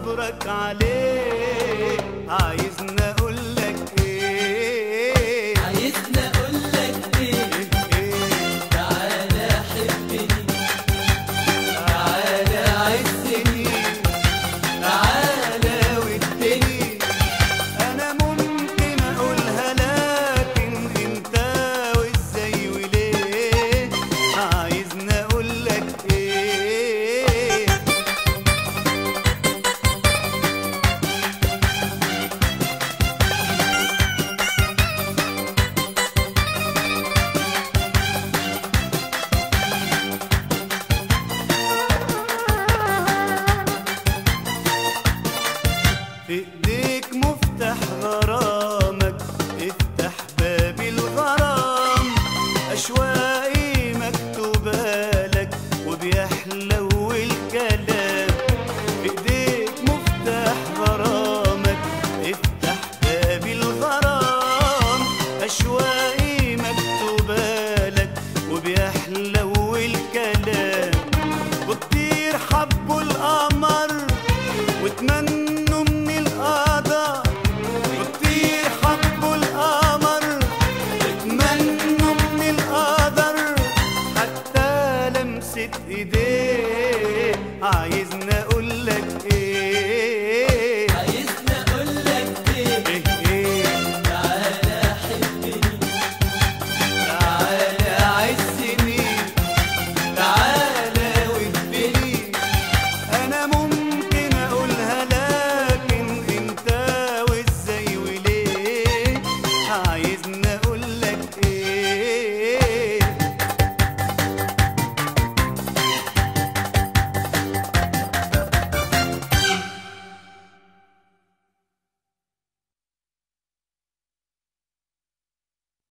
صبرك عليه عايزني اقول لك ايه عايزني اقول لك ايه إيه إيه تعالى حبني تعالى عزني تعالى ودني انا ممكن اقولها لكن انت وازاي وليه عايزني اقول لك ايه في ايديك مفتاح غرامك افتح باب الغرام اشواقي مكتوبه لك وبيحلو الكلام في ايديك مفتاح غرامك افتح باب الغرام اشواقي مكتوبه لك وبيحلو الكلام وكتير حبوا القمر واتمنوا من القمر